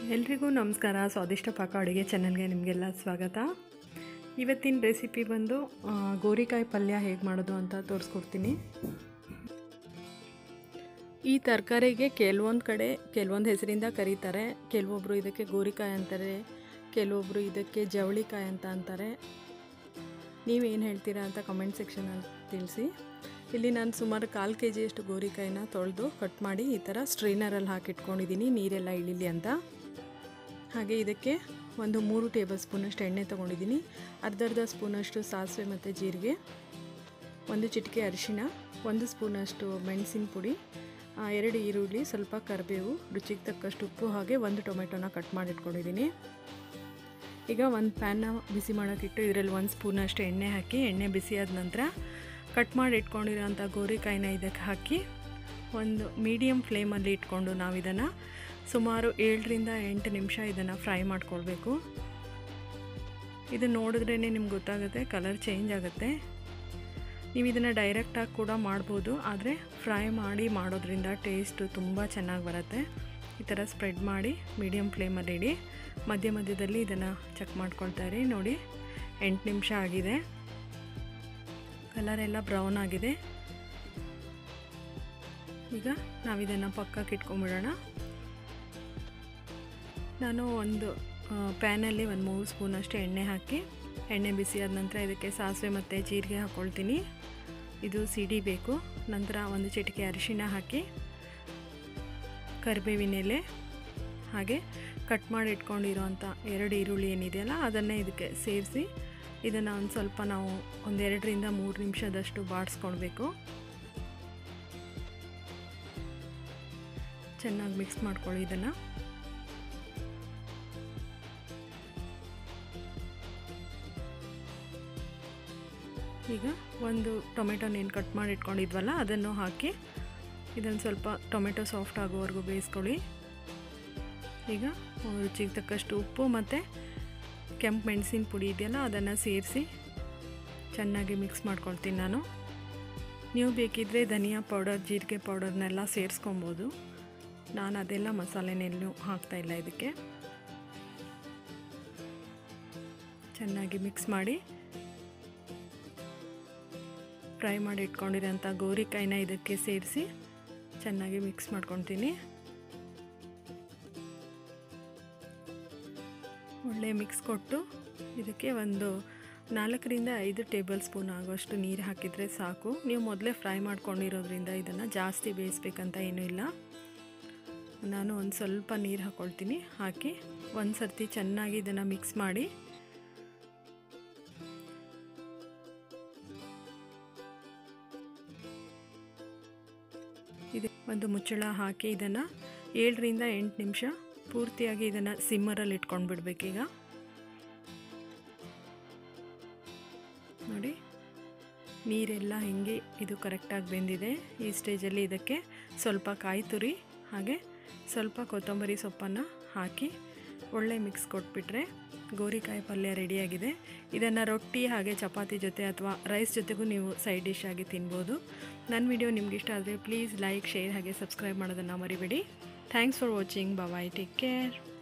ಎಲ್ರಿಗೂ ನಮಸ್ಕಾರ ಸ್ವಾದಿಷ್ಟ ಪಾಕ ಅಡುಗೆ ಚಾನಲ್ಗೆ ನಿಮಗೆಲ್ಲ ಸ್ವಾಗತ ಇವತ್ತಿನ ರೆಸಿಪಿ ಬಂದು ಆ, ಗೋರಿಕಾಯಿ ಪಲ್ಯ ಹೇಗೆ ಮಾಡೋದು ಅಂತ ತೋರಿಸ್ಕೊಡ್ತೀನಿ ಈ ತರಕಾರಿಗೆ ಕೆಲವೊಂದು ಕಡೆ ಕೆಲವೊಂದು ಹೆಸರಿಂದ ಕರೀತಾರೆ ಕೆಲವೊಬ್ಬರು ಇದಕ್ಕೆ ಗೋರಿಕಾಯಿ ಅಂತಾರೆ ಕೆಲವೊಬ್ಬರು ಇದಕ್ಕೆ ಜವಳಿಕಾಯಿ ಅಂತ ಅಂತಾರೆ ನೀವೇನು ಹೇಳ್ತೀರಾ ಅಂತ ಕಮೆಂಟ್ ಸೆಕ್ಷನಲ್ಲಿ ತಿಳಿಸಿ ಇಲ್ಲಿ ನಾನು ಸುಮಾರು ಕಾಲು ಕೆ ಜಿಯಷ್ಟು ಗೋರಿಕಾಯಿನ ತೊಳೆದು ಕಟ್ ಮಾಡಿ ಈ ಥರ ಸ್ಟ್ರೈನರಲ್ಲಿ ಹಾಕಿಟ್ಕೊಂಡಿದ್ದೀನಿ ನೀರೆಲ್ಲ ಇಳಿಲಿ ಅಂತ ಹಾಗೆ ಇದಕ್ಕೆ ಒಂದು ಮೂರು ಟೇಬಲ್ ಸ್ಪೂನಷ್ಟು ಎಣ್ಣೆ ತೊಗೊಂಡಿದ್ದೀನಿ ಅರ್ಧ ಅರ್ಧ ಸ್ಪೂನಷ್ಟು ಸಾಸಿವೆ ಮತ್ತು ಜೀರಿಗೆ ಒಂದು ಚಿಟಿಕೆ ಅರಿಶಿಣ ಒಂದು ಸ್ಪೂನಷ್ಟು ಮೆಣಸಿನ ಪುಡಿ ಆ, ಎರಡು ಈರುಳ್ಳಿ ಸ್ವಲ್ಪ ಕರಿಬೇವು ರುಚಿಗೆ ತಕ್ಕಷ್ಟು ಉಪ್ಪು ಹಾಗೆ ಒಂದು ಟೊಮೆಟೊನ ಕಟ್ ಮಾಡಿ ಇಟ್ಕೊಂಡಿದ್ದೀನಿ ಈಗ ಒಂದು ಪ್ಯಾನ್ನ ಬಿಸಿ ಮಾಡೋಕ್ಕಿಟ್ಟು ಇದರಲ್ಲಿ ಒಂದು ಸ್ಪೂನಷ್ಟು ಎಣ್ಣೆ ಹಾಕಿ ಎಣ್ಣೆ ಬಿಸಿ ಆದ ನಂತರ ಕಟ್ ಮಾಡಿ ಇಟ್ಕೊಂಡಿರೋಂಥ ಗೋರಿಕಾಯಿನ ಇದಕ್ಕೆ ಹಾಕಿ ಒಂದು ಮೀಡಿಯಮ್ ಫ್ಲೇಮಲ್ಲಿ ಇಟ್ಕೊಂಡು ನಾವು ಇದನ್ನು ಸುಮಾರು ಏಳರಿಂದ ಎಂಟು ನಿಮಿಷ ಇದನ್ನು ಫ್ರೈ ಮಾಡ್ಕೊಳ್ಬೇಕು ಇದು ನೋಡಿದ್ರೇ ನಿಮ್ಗೆ ಗೊತ್ತಾಗುತ್ತೆ ಕಲರ್ ಚೇಂಜ್ ಆಗುತ್ತೆ ನೀವು ಇದನ್ನು ಡೈರೆಕ್ಟಾಗಿ ಕೂಡ ಮಾಡ್ಬೋದು ಆದರೆ ಫ್ರೈ ಮಾಡಿ ಮಾಡೋದ್ರಿಂದ ಟೇಸ್ಟು ತುಂಬ ಚೆನ್ನಾಗಿ ಬರುತ್ತೆ ಈ ಥರ ಸ್ಪ್ರೆಡ್ ಮಾಡಿ ಮೀಡಿಯಮ್ ಫ್ಲೇಮಲ್ಲಿ ಇಡಿ ಮಧ್ಯ ಮಧ್ಯದಲ್ಲಿ ಇದನ್ನು ಚೆಕ್ ಮಾಡ್ಕೊಳ್ತಾ ಇರಿ ನೋಡಿ ಎಂಟು ನಿಮಿಷ ಆಗಿದೆ ಕಲರ್ ಎಲ್ಲ ಬ್ರೌನ್ ಆಗಿದೆ ಈಗ ನಾವಿದನ್ನು ಪಕ್ಕಕ್ಕೆ ಇಟ್ಕೊಂಬಿಡೋಣ ನಾನು ಒಂದು ಪ್ಯಾನಲ್ಲಿ ಒಂದು ಮೂರು ಸ್ಪೂನಷ್ಟು ಎಣ್ಣೆ ಹಾಕಿ ಎಣ್ಣೆ ಬಿಸಿ ಆದ ನಂತರ ಇದಕ್ಕೆ ಸಾಸಿವೆ ಮತ್ತು ಜೀರಿಗೆ ಹಾಕ್ಕೊಳ್ತೀನಿ ಇದು ಸಿಡಿಬೇಕು ನಂತರ ಒಂದು ಚಿಟಿಕೆ ಅರಿಶಿಣ ಹಾಕಿ ಕರಿಬೇವಿನ ಎಲೆ ಹಾಗೆ ಕಟ್ ಮಾಡಿ ಇಟ್ಕೊಂಡಿರೋಂಥ ಎರಡು ಈರುಳ್ಳಿ ಏನಿದೆಯಲ್ಲ ಅದನ್ನೇ ಇದಕ್ಕೆ ಸೇರಿಸಿ ಇದನ್ನು ಒಂದು ಸ್ವಲ್ಪ ನಾವು ಒಂದೆರಡರಿಂದ ಮೂರು ನಿಮಿಷದಷ್ಟು ಬಾಡಿಸ್ಕೊಳ್ಬೇಕು ಚೆನ್ನಾಗಿ ಮಿಕ್ಸ್ ಮಾಡ್ಕೊಳ್ಳಿ ಇದನ್ನು ಈಗ ಒಂದು ಟೊಮೆಟೊನೇನು ಕಟ್ ಮಾಡಿ ಇಟ್ಕೊಂಡಿದ್ವಲ್ಲ ಅದನ್ನು ಹಾಕಿ ಇದನ್ನು ಸ್ವಲ್ಪ ಟೊಮೆಟೊ ಸಾಫ್ಟ್ ಆಗೋವರೆಗೂ ಬೇಯಿಸ್ಕೊಳ್ಳಿ ಈಗ ರುಚಿಗೆ ತಕ್ಕಷ್ಟು ಉಪ್ಪು ಮತ್ತು ಕೆಂಪು ಮೆಣಸಿನ ಪುಡಿ ಇದೆಯಲ್ಲ ಅದನ್ನು ಸೇರಿಸಿ ಚೆನ್ನಾಗಿ ಮಿಕ್ಸ್ ಮಾಡ್ಕೊಳ್ತೀನಿ ನಾನು ನೀವು ಬೇಕಿದ್ದರೆ ಧನಿಯಾ ಪೌಡರ್ ಜೀರಿಗೆ ಪೌಡರ್ನೆಲ್ಲ ಸೇರಿಸ್ಕೊಬೋದು ನಾನು ಅದೆಲ್ಲ ಮಸಾಲೆನೆಲ್ಲೂ ಹಾಕ್ತಾಯಿಲ್ಲ ಇದಕ್ಕೆ ಚೆನ್ನಾಗಿ ಮಿಕ್ಸ್ ಮಾಡಿ ಫ್ರೈ ಮಾಡಿ ಇಟ್ಕೊಂಡಿರೋಂಥ ಗೋರಿಕಾಯಿನ ಇದಕ್ಕೆ ಸೇರಿಸಿ ಚೆನ್ನಾಗಿ ಮಿಕ್ಸ್ ಮಾಡ್ಕೊತೀನಿ ಒಳ್ಳೆ ಮಿಕ್ಸ್ ಕೊಟ್ಟು ಇದಕ್ಕೆ ಒಂದು ನಾಲ್ಕರಿಂದ ಐದು ಟೇಬಲ್ ಸ್ಪೂನ್ ಆಗುವಷ್ಟು ನೀರು ಹಾಕಿದರೆ ಸಾಕು ನೀವು ಮೊದಲೇ ಫ್ರೈ ಮಾಡ್ಕೊಂಡಿರೋದ್ರಿಂದ ಇದನ್ನು ಜಾಸ್ತಿ ಬೇಯಿಸ್ಬೇಕಂತ ಏನೂ ಇಲ್ಲ ನಾನು ಒಂದು ಸ್ವಲ್ಪ ನೀರು ಹಾಕ್ಕೊಳ್ತೀನಿ ಹಾಕಿ ಒಂದು ಸರ್ತಿ ಚೆನ್ನಾಗಿ ಇದನ್ನು ಮಿಕ್ಸ್ ಮಾಡಿ ಇದು ಒಂದು ಮುಚ್ಚಳ ಹಾಕಿ ಇದನ್ನು ಏಳರಿಂದ ಎಂಟು ನಿಮಿಷ ಪೂರ್ತಿಯಾಗಿ ಇದನ್ನು ಸಿಮ್ಮರಲ್ಲಿ ಇಟ್ಕೊಂಡು ಬಿಡಬೇಕೀಗ ನೋಡಿ ನೀರೆಲ್ಲ ಹಿಂಗೆ ಇದು ಕರೆಕ್ಟಾಗಿ ಬೆಂದಿದೆ ಈ ಸ್ಟೇಜಲ್ಲಿ ಇದಕ್ಕೆ ಸ್ವಲ್ಪ ಕಾಯಿ ತುರಿ ಹಾಗೆ ಸ್ವಲ್ಪ ಕೊತ್ತಂಬರಿ ಸೊಪ್ಪನ್ನು ಹಾಕಿ ಒಳ್ಳೆ ಮಿಕ್ಸ್ ಕೊಟ್ಬಿಟ್ರೆ ಗೋರಿಕಾಯಿ ಪಲ್ಯ ರೆಡಿಯಾಗಿದೆ ಇದನ್ನು ರೊಟ್ಟಿ ಹಾಗೆ ಚಪಾತಿ ಜೊತೆ ಅಥವಾ ರೈಸ್ ಜೊತೆಗೂ ನೀವು ಸೈಡ್ ಡಿಶ್ ಆಗಿ ತಿನ್ಬೋದು ನನ್ನ ವಿಡಿಯೋ ನಿಮ್ಗೆ ಇಷ್ಟ ಆದರೆ ಪ್ಲೀಸ್ ಲೈಕ್ ಶೇರ್ ಹಾಗೆ ಸಬ್ಸ್ಕ್ರೈಬ್ ಮಾಡೋದನ್ನು ಮರಿಬೇಡಿ thanks for watching bye take care